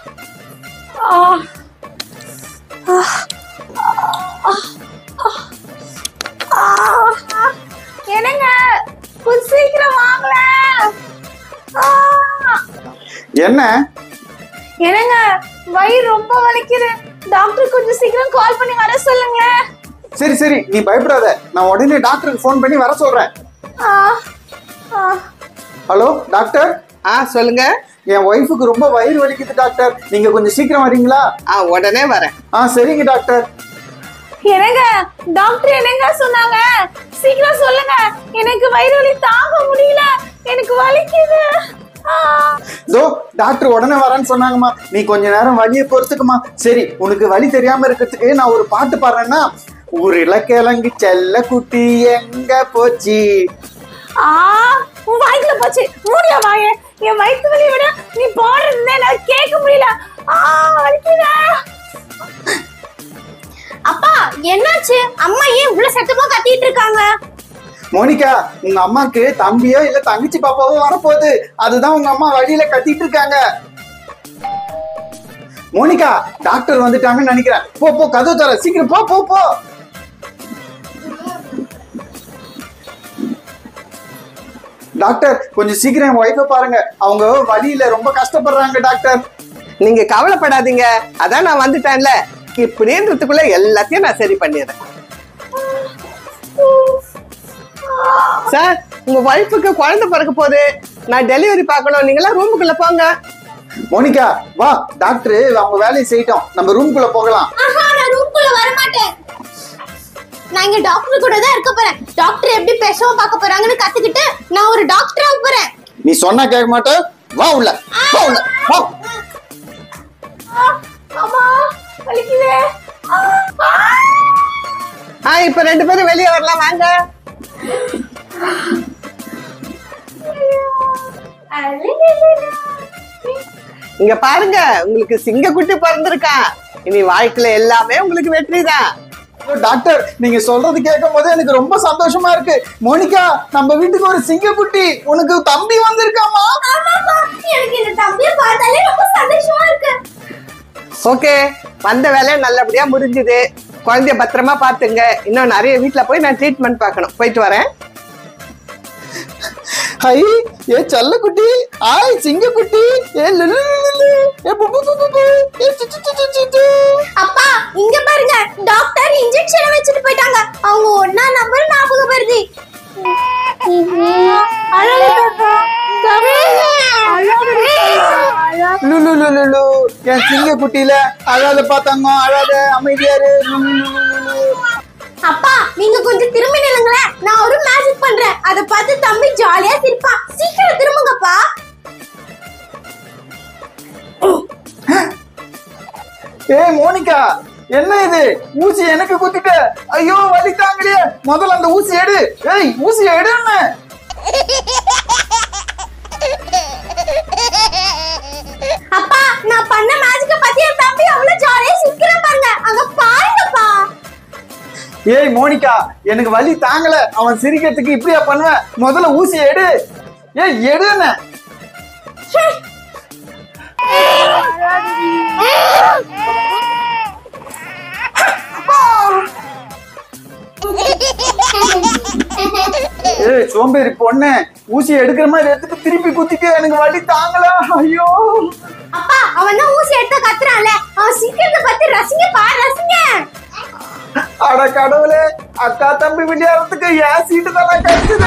ஆ. ஆ. ஆ. என்னங்க கொஞ்சம் சீக்கிரம் வாங்கல என்ன என்னங்க வயிறு ரொம்ப வலிக்குது டாக்டர் கொஞ்சம் சீக்கிரம் கால் பண்ணி வர சொல்லுங்க சரி சரி நீ பயப்படாத நான் உடனே டாக்டருக்கு ஃபோன் பண்ணி வர சொல்றேன் ஆ. ஆ. ஹலோ டாக்டர் ஆ சொல்லுங்க என் ஒய்ஃபுக்கு ரொம்ப வயிறு வலிக்குது டாக்டர் நீங்க கொஞ்சம் சீக்கிரம் வரீங்களா ஆ உடனே வரேன் ஆ சரிங்க டாக்டர் என்னங்க டாக்டர் என்னங்க சொன்னாங்க சீக்கிரம் சொல்லுங்க எனக்கு வயிறு வலி தாங்க முடியல எனக்கு வலிக்குது ஆ. தோ டாக்டர் உடனே வரேன்னு சொன்னாங்கம்மா நீ கொஞ்ச நேரம் வலியை பொறுத்துக்குமா சரி உனக்கு வலி தெரியாம இருக்கிறதுக்கு நான் ஒரு பாட்டு பாடுறேன்னா உருளைக்கிழங்கு செல்ல குட்டி எங்க போச்சு ஆ உன் வயிற்றுல போச்சு மூடியா வாய என் வயிற்று வலியை விட நீ போடுறது என்னால கேட்க முடியல ஆ வலிக்குதா அப்பா என்னாச்சு அம்மா ஏன் இவ்வளவு சத்தமா கத்திட்டு இருக்காங்க மோனிகா உங்க அம்மாக்கு தம்பியோ இல்ல தங்கச்சி பாப்பாவோ வரப்போகுது அதுதான் உங்க அம்மா வழியில கத்திட்டு இருக்காங்க மோனிகா டாக்டர் வந்துட்டாங்கன்னு நினைக்கிறேன் போ போ கதவு தர சீக்கிரம் போ போ போ டாக்டர் கொஞ்சம் சீக்கிரம் என் ஒய்ஃபை பாருங்க அவங்க வழியில ரொம்ப கஷ்டப்படுறாங்க டாக்டர் நீங்க கவலைப்படாதீங்க அதான் நான் வந்துட்டேன்ல இப்படின்றதுக்குள்ள எல்லாத்தையும் நான் சரி பண்ணிடுறேன் சார் உங்க ஒய்ஃபுக்கு குழந்தை பிறக்க போகுது நான் டெலிவரி பார்க்கணும் நீங்களாம் ரூமுக்குள்ள போங்க மோனிகா வா டாக்டர் அவங்க வேலையை செய்யட்டும் நம்ம ரூம்குள்ள போகலாம் ஆஹா நான் ரூம்குள்ள வர மாட்டேன் நான் இங்க டாக்டர் கூட தான் இருக்க போறேன் டாக்டர் எப்படி பேசவும் பார்க்க போறாங்கன்னு கத்துக்கிட்டு நான் ஒரு டாக்டர் ஆக போறேன் நீ சொன்னா கேட்க மாட்டே வா உள்ள வா உள்ள வா அம்மா வலிக்குதே ஆ. ஆ. ஆ இப்ப ரெண்டு பேரும் வெளியே வரலாம் வாங்க இங்க பாருங்க உங்களுக்கு சிங்கக்குட்டி பிறந்திருக்கான் இனி வாழ்க்கையில எல்லாமே உங்களுக்கு வெற்றி தான் ஐயோ, டாக்டர் நீங்க சொல்றது கேட்கும் போது எனக்கு ரொம்ப சந்தோஷமா இருக்கு மோனிகா நம்ம வீட்டுக்கு ஒரு சிங்கக்குட்டி உனக்கு தம்பி வந்திருக்காமா ஆமாப்பா எனக்கு இந்த தம்பியை பார்த்தாலே ரொம்ப சந்தோஷமா இருக்கு ஓகே வந்த வேலை நல்லபடியா முடிஞ்சுது குழந்தைய பத்திரமா பாத்துங்க இன்னும் நிறைய வீட்ல போய் நான் ட்ரீட்மெண்ட் பார்க்கணும் போயிட்டு வரேன் ஹை ஏ செல்லக்குட்டி ஆய் சிங்கக்குட்டி ஏ லுலு லுலு லுலு. ஏ பு பு பு பு பு. ஏ சி சி சி சி சி சி. அப்பா இங்க பாருங்க டாக்டர் இன்ஜெக்ஷன் வச்சுட்டு போயிட்டாங்க அவங்க ஒன்னா நம்பர் ஞாபகம் வருது லுலு லுலு லுலு. என் சிங்கக்குட்டியில அழாத பார்த்தாங்க அழாத அமைதியாரு லுலு லுலு லுலு. அப்பா நீங்க கொஞ்சம் திரும்பி நில்லுங்களேன் நான் ஒரு மேஜிக் பண்றேன் அதை பார்த்து தம்பி ஜாலியா சிரிப்பான் சீக்கிரம் திரும்புங்கப்பா ஏய் மோனிகா என்ன இது ஊசி எனக்கு குத்திட்ட ஐயோ வலி தாங்கலையே முதல்ல அந்த ஊசி எடு ஏய் ஊசி எடுன்னு அப்பா நான் பண்ண மேஜிக்க பத்தி என் தம்பி அவ்வளவு ஜாலியா சிரிக்கிறான் பாருங்க அங்க பாருங்கப்பா ஏய் மோனிகா எனக்கு வலி தாங்கல அவன் சிரிக்கிறதுக்கு இப்படியா பண்ணுவேன் முதல்ல ஊசி எடு ஏய் எடுன்னு ஏய் சோம்பேறி பொண்ணு ஊசி எடுக்கிற மாதிரி எடுத்துட்டு திருப்பி குத்திட்டு எனக்கு வலி தாங்கல ஐயோ அப்பா அவன் தான் ஊசி எடுத்து கத்துறான்ல அவன் சீக்கிரத்தை பத்தி ரசிங்க பா ரசிங்க அட கடவுளே அக்கா தம்பி விளையாடுறதுக்கு ஏன் சீட்டு தான் கிடைச்சது